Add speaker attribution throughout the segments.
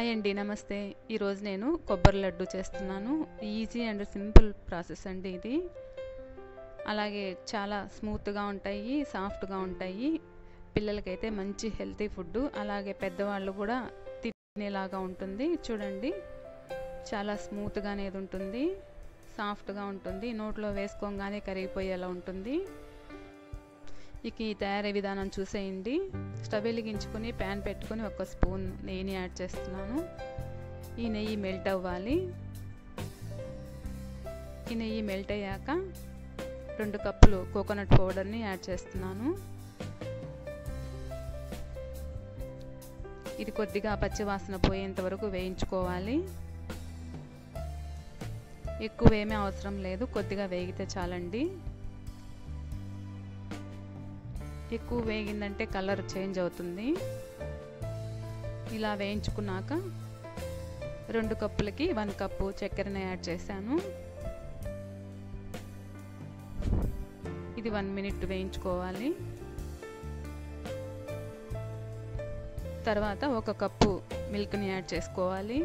Speaker 1: hi అండి నమస్తే ఈరోజు నేను కొబ్బరి లడ్డు చేస్తున్నాను ఈజీ అండ్ సింపుల్ ప్రాసెస్ అండి ఇది అలాగే చాలా స్మూత్గా ఉంటాయి సాఫ్ట్గా ఉంటాయి పిల్లలకైతే మంచి హెల్తీ ఫుడ్ అలాగే పెద్దవాళ్ళు కూడా తినేలాగా ఉంటుంది చూడండి చాలా స్మూత్గా అనేది ఉంటుంది సాఫ్ట్గా ఉంటుంది నోట్లో వేసుకోగానే కరిగిపోయేలా ఉంటుంది ఇక ఈ తయారీ విధానం చూసేయండి స్టవ్ వెలిగించుకొని ప్యాన్ పెట్టుకొని ఒక స్పూన్ నెయ్యిని యాడ్ చేస్తున్నాను ఈ నెయ్యి మెల్ట్ అవ్వాలి ఈ నెయ్యి మెల్ట్ అయ్యాక రెండు కప్పులు కోకోనట్ పౌడర్ని యాడ్ చేస్తున్నాను ఇది కొద్దిగా పచ్చివాసన పోయేంత వరకు వేయించుకోవాలి ఎక్కువ ఏమీ అవసరం లేదు కొద్దిగా వేగితే చాలండి ఎక్కువ వేగిందంటే కలర్ చేంజ్ అవుతుంది ఇలా వేయించుకున్నాక రెండు కప్పులకి వన్ కప్పు చక్కెరని యాడ్ చేశాను ఇది వన్ మినిట్ వేయించుకోవాలి తర్వాత ఒక కప్పు మిల్క్ని యాడ్ చేసుకోవాలి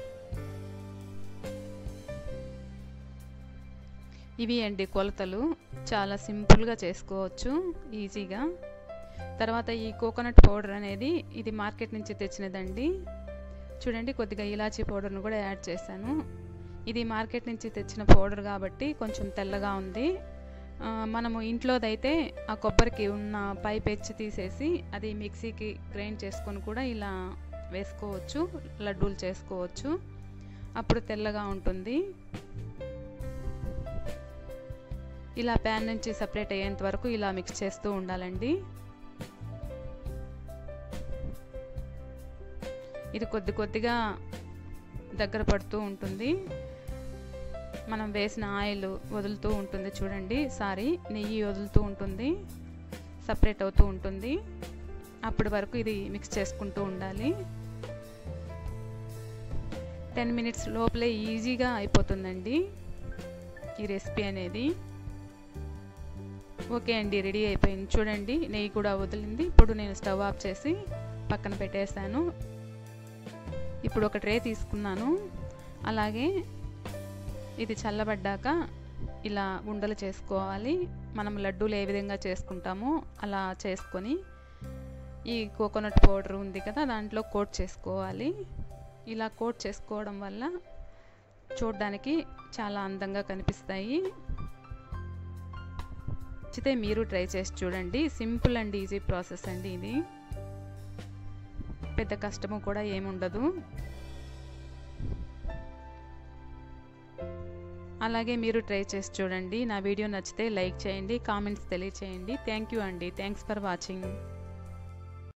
Speaker 1: ఇవి అండి కొలతలు చాలా సింపుల్గా చేసుకోవచ్చు ఈజీగా తర్వాత ఈ కోకోనట్ పౌడర్ అనేది ఇది మార్కెట్ నుంచి తెచ్చినదండి చూడండి కొద్దిగా ఇలాచీ పౌడర్ను కూడా యాడ్ చేశాను ఇది మార్కెట్ నుంచి తెచ్చిన పౌడర్ కాబట్టి కొంచెం తెల్లగా ఉంది మనము ఇంట్లోదైతే ఆ కొబ్బరికి ఉన్న పై పెచ్చి తీసేసి అది మిక్సీకి గ్రైండ్ చేసుకొని కూడా ఇలా వేసుకోవచ్చు లడ్డూలు చేసుకోవచ్చు అప్పుడు తెల్లగా ఉంటుంది ఇలా ప్యాన్ నుంచి సపరేట్ అయ్యేంత వరకు ఇలా మిక్స్ చేస్తూ ఉండాలండి ఇది కొద్ది కొద్దిగా దగ్గర పడుతూ ఉంటుంది మనం వేసిన ఆయిల్ వదులుతూ ఉంటుంది చూడండి సారీ నెయ్యి వదులుతూ ఉంటుంది సపరేట్ అవుతూ ఉంటుంది అప్పటి వరకు ఇది మిక్స్ చేసుకుంటూ ఉండాలి టెన్ మినిట్స్ లోపలే ఈజీగా అయిపోతుందండి ఈ రెసిపీ అనేది ఓకే అండి రెడీ అయిపోయింది చూడండి నెయ్యి కూడా వదిలింది ఇప్పుడు నేను స్టవ్ ఆఫ్ చేసి పక్కన పెట్టేశాను ఇప్పుడు ఒక ట్రే తీసుకున్నాను అలాగే ఇది చల్లబడ్డాక ఇలా ఉండలు చేసుకోవాలి మనం లడ్డూలు ఏ విధంగా చేసుకుంటామో అలా చేసుకొని ఈ కోకోనట్ పౌడర్ ఉంది కదా దాంట్లో కోట్ చేసుకోవాలి ఇలా కోట్ చేసుకోవడం వల్ల చూడడానికి చాలా అందంగా కనిపిస్తాయి నచ్చితే మీరు ట్రై చేసి చూడండి సింపుల్ అండ్ ఈజీ ప్రాసెస్ అండి ఇది పెద్ద కష్టము కూడా ఏముండదు అలాగే మీరు ట్రై చేసి చూడండి నా వీడియో నచ్చితే లైక్ చేయండి కామెంట్స్ తెలియచేయండి థ్యాంక్ యూ అండి థ్యాంక్స్ ఫర్ వాచింగ్